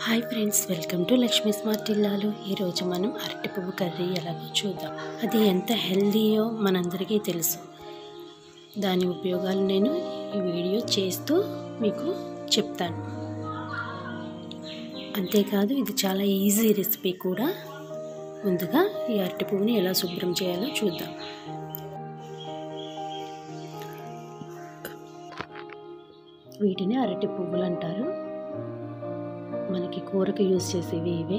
hi friends welcome to Lakshmi smart ఇల్లాలు ఈరోజు మనం అరటి పువ్వు కర్రీ ఎలాగో చూద్దాం అది ఎంత హెల్దీయో మనందరికీ తెలుసు దాని ఉపయోగాలు నేను ఈ వీడియో చేస్తూ మీకు చెప్తాను అంతేకాదు ఇది చాలా ఈజీ రెసిపీ కూడా ముందుగా ఈ అరటి పువ్వుని ఎలా శుభ్రం చేయాలో చూద్దాం వీటిని అరటి పువ్వులు అంటారు మనకి కూరకు యూజ్ చేసేవి ఇవే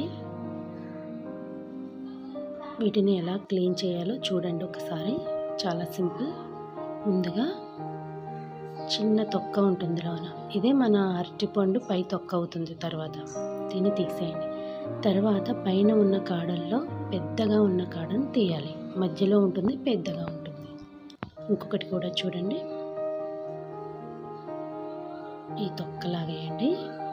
వీటిని ఎలా క్లీన్ చేయాలో చూడండి ఒకసారి చాలా సింపుల్ ముందుగా చిన్న తొక్క ఉంటుంది లోన ఇదే మన అరటిపండు పై తొక్క అవుతుంది తర్వాత దీన్ని తీసేయండి తర్వాత పైన ఉన్న కాడల్లో పెద్దగా ఉన్న కాడను తీయాలి మధ్యలో ఉంటుంది పెద్దగా ఉంటుంది ఇంకొకటి కూడా చూడండి ఈ తొక్క లాగేయండి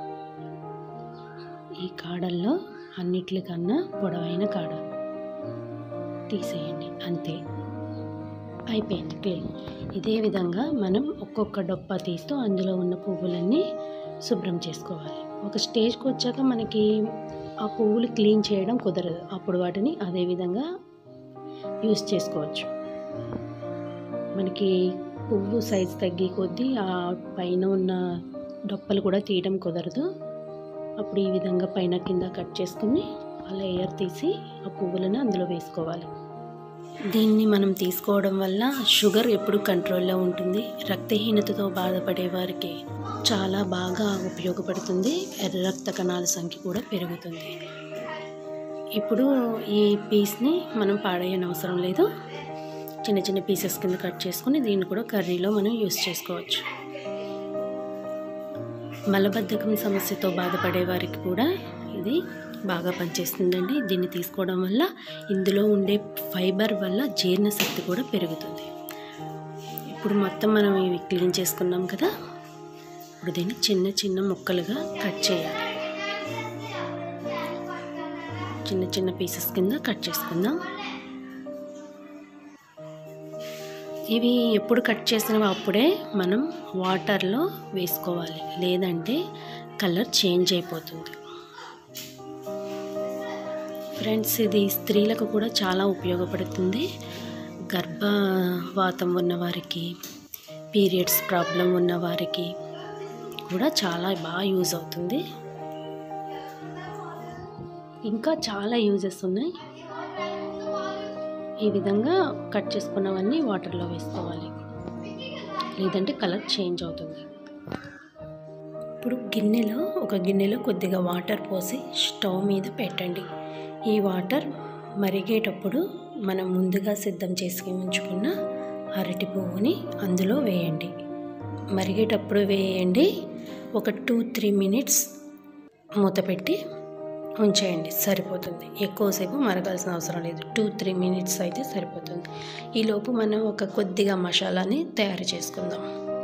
ఈ కాడల్లో అన్నిట్లకన్నా పొడవైన కాడ తీసేయండి అంతే అయిపోయింది క్లీన్ ఇదే విధంగా మనం ఒక్కొక్క డొప్ప తీస్తూ అందులో ఉన్న పువ్వులన్నీ శుభ్రం చేసుకోవాలి ఒక స్టేజ్కి వచ్చాక మనకి ఆ పువ్వులు క్లీన్ చేయడం కుదరదు అప్పుడు వాటిని అదే విధంగా యూస్ చేసుకోవచ్చు మనకి పువ్వు సైజ్ తగ్గి కొద్దీ ఆ పైన ఉన్న డొప్పలు కూడా తీయడం కుదరదు అప్పుడు ఈ విధంగా పైన కింద కట్ చేసుకుని ఆ లేయర్ తీసి ఆ పువ్వులను అందులో వేసుకోవాలి దీన్ని మనం తీసుకోవడం వల్ల షుగర్ ఎప్పుడు కంట్రోల్లో ఉంటుంది రక్తహీనతతో బాధపడే వారికి చాలా బాగా ఉపయోగపడుతుంది ఎర్ర రక్త కణాల సంఖ్య కూడా పెరుగుతుంది ఇప్పుడు ఈ పీస్ని మనం పాడేయని అవసరం లేదు చిన్న చిన్న పీసెస్ కింద కట్ చేసుకుని దీన్ని కూడా కర్రీలో మనం యూస్ చేసుకోవచ్చు మలబద్ధకం సమస్యతో బాధపడే వారికి కూడా ఇది బాగా పనిచేస్తుందండి దీన్ని తీసుకోవడం వల్ల ఇందులో ఉండే ఫైబర్ వల్ల జీర్ణశక్తి కూడా పెరుగుతుంది ఇప్పుడు మొత్తం మనం ఇవి క్లీన్ చేసుకున్నాం కదా ఇప్పుడు దీన్ని చిన్న చిన్న ముక్కలుగా కట్ చేయాలి చిన్న చిన్న పీసెస్ కింద కట్ చేసుకుందాం ఇవి ఎప్పుడు కట్ చేసినవి అప్పుడే మనం వాటర్లో వేసుకోవాలి లేదంటే కలర్ చేంజ్ అయిపోతుంది ఫ్రెండ్స్ ఇది స్త్రీలకు కూడా చాలా ఉపయోగపడుతుంది గర్భవాతం ఉన్నవారికి పీరియడ్స్ ప్రాబ్లం ఉన్నవారికి కూడా చాలా బాగా యూజ్ అవుతుంది ఇంకా చాలా యూజెస్ ఉన్నాయి ఈ విధంగా కట్ చేసుకున్నవన్నీ వాటర్లో వేసుకోవాలి లేదంటే కలర్ చేంజ్ అవుతుంది ఇప్పుడు గిన్నెలో ఒక గిన్నెలో కొద్దిగా వాటర్ పోసి స్టవ్ మీద పెట్టండి ఈ వాటర్ మరిగేటప్పుడు మనం ముందుగా సిద్ధం చేసి ఉంచుకున్న అరటి పువ్వుని అందులో వేయండి మరిగేటప్పుడు వేయండి ఒక టూ త్రీ మినిట్స్ మూత పెట్టి ఉంచేయండి సరిపోతుంది ఎక్కువసేపు మరగాల్సిన అవసరం లేదు టూ త్రీ మినిట్స్ అయితే సరిపోతుంది ఈలోపు మనం ఒక కొద్దిగా మసాలాని తయారు చేసుకుందాం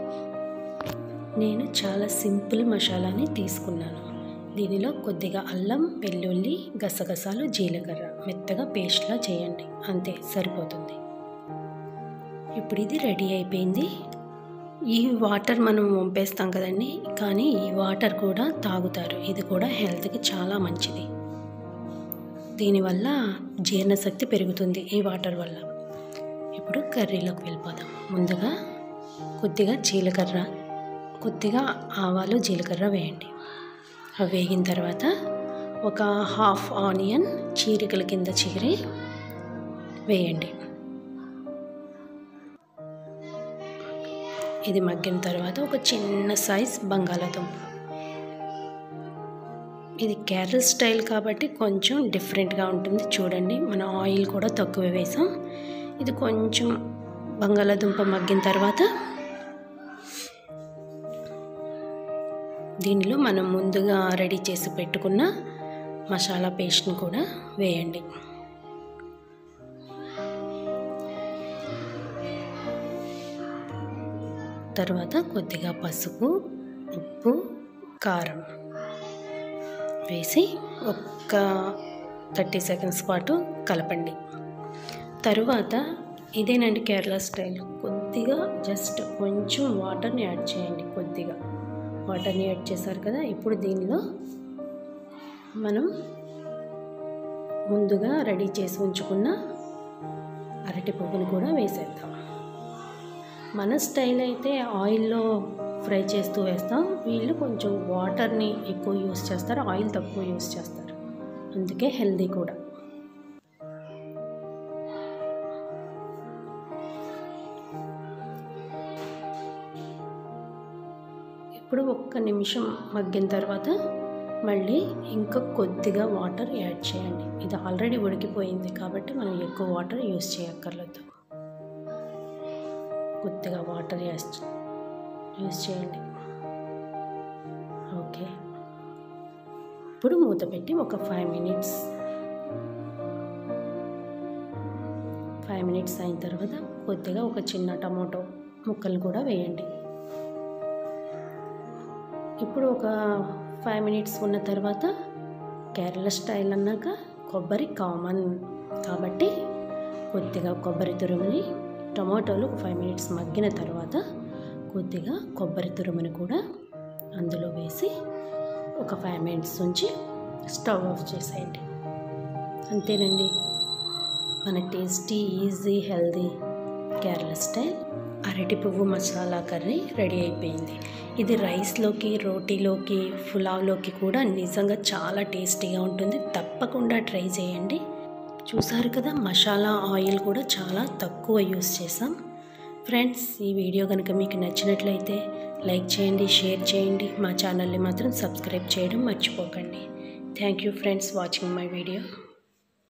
నేను చాలా సింపుల్ మసాలాని తీసుకున్నాను దీనిలో కొద్దిగా అల్లం వెల్లుల్లి గసగసాలు జీలకర్ర మెత్తగా పేస్ట్లా చేయండి అంతే సరిపోతుంది ఇప్పుడు ఇది రెడీ అయిపోయింది ఈ వాటర్ మనం వంపేస్తాం కదండి కానీ ఈ వాటర్ కూడా తాగుతారు ఇది కూడా హెల్త్కి చాలా మంచిది దీనివల్ల జీర్ణశక్తి పెరుగుతుంది ఈ వాటర్ వల్ల ఇప్పుడు కర్రీలోకి వెళ్ళిపోదాం ముందుగా కొద్దిగా జీలకర్ర కొద్దిగా ఆవాలు జీలకర్ర వేయండి అవి వేగిన తర్వాత ఒక హాఫ్ ఆనియన్ చీరికల కింద చీరి వేయండి ఇది మగ్గిన తర్వాత ఒక చిన్న సైజ్ బంగాళాదుంప ఇది కేరళ స్టైల్ కాబట్టి కొంచెం డిఫరెంట్గా ఉంటుంది చూడండి మన ఆయిల్ కూడా తక్కువ వేసాం ఇది కొంచెం బంగాళాదుంప మగ్గిన తర్వాత దీనిలో మనం ముందుగా రెడీ చేసి పెట్టుకున్న మసాలా పేస్ట్ని కూడా వేయండి తర్వాత కొద్దిగా పసుపు ఉప్పు కారం వేసి ఒక్క థర్టీ సెకండ్స్ పాటు కలపండి తరువాత ఇదేనండి కేరళ స్టైల్ కొద్దిగా జస్ట్ కొంచెం వాటర్ని యాడ్ చేయండి కొద్దిగా వాటర్ని యాడ్ చేశారు కదా ఇప్పుడు దీనిలో మనం ముందుగా రెడీ చేసి ఉంచుకున్న అరటి పువ్వుని కూడా వేసేద్దాం మన స్టైల్ అయితే ఆయిల్లో ఫ్రై చేస్తూ వేస్తాం వీళ్ళు కొంచెం వాటర్ని ఎక్కువ యూస్ చేస్తారు ఆయిల్ తక్కువ యూస్ చేస్తారు అందుకే హెల్దీ కూడా ఇప్పుడు ఒక్క నిమిషం మగ్గిన తర్వాత మళ్ళీ ఇంకా కొద్దిగా వాటర్ యాడ్ చేయండి ఇది ఆల్రెడీ ఉడికిపోయింది కాబట్టి మనం ఎక్కువ వాటర్ యూస్ చేయక్కర్లేదు కొద్దిగా వాటర్ యాస్ యూస్ చేయండి ఓకే ఇప్పుడు మూత పెట్టి ఒక ఫైవ్ మినిట్స్ ఫైవ్ మినిట్స్ అయిన తర్వాత కొద్దిగా ఒక చిన్న టమాటో ముక్కలు కూడా వేయండి ఇప్పుడు ఒక ఫైవ్ మినిట్స్ ఉన్న తర్వాత కేరళ స్టైల్ అన్నాక కొబ్బరి కామన్ కాబట్టి కొద్దిగా కొబ్బరి తురుముని టమాటోలు ఒక ఫైవ్ మినిట్స్ మగ్గిన తర్వాత కొద్దిగా కొబ్బరి తురుముని కూడా అందులో వేసి ఒక ఫైవ్ మినిట్స్ ఉంచి స్టవ్ ఆఫ్ చేసేయండి అంతేనండి మన tasty easy healthy Kerala style అరటి పువ్వు మసాలా కర్రీ రెడీ అయిపోయింది ఇది రైస్లోకి రోటీలోకి పులావ్లోకి కూడా నిజంగా చాలా టేస్టీగా ఉంటుంది తప్పకుండా ట్రై చేయండి చూసారు కదా మసాలా ఆయిల్ కూడా చాలా తక్కువ యూస్ చేసాం ఫ్రెండ్స్ ఈ వీడియో కనుక మీకు నచ్చినట్లయితే లైక్ చేయండి షేర్ చేయండి మా ఛానల్ని మాత్రం సబ్స్క్రైబ్ చేయడం మర్చిపోకండి thank you friends watching my video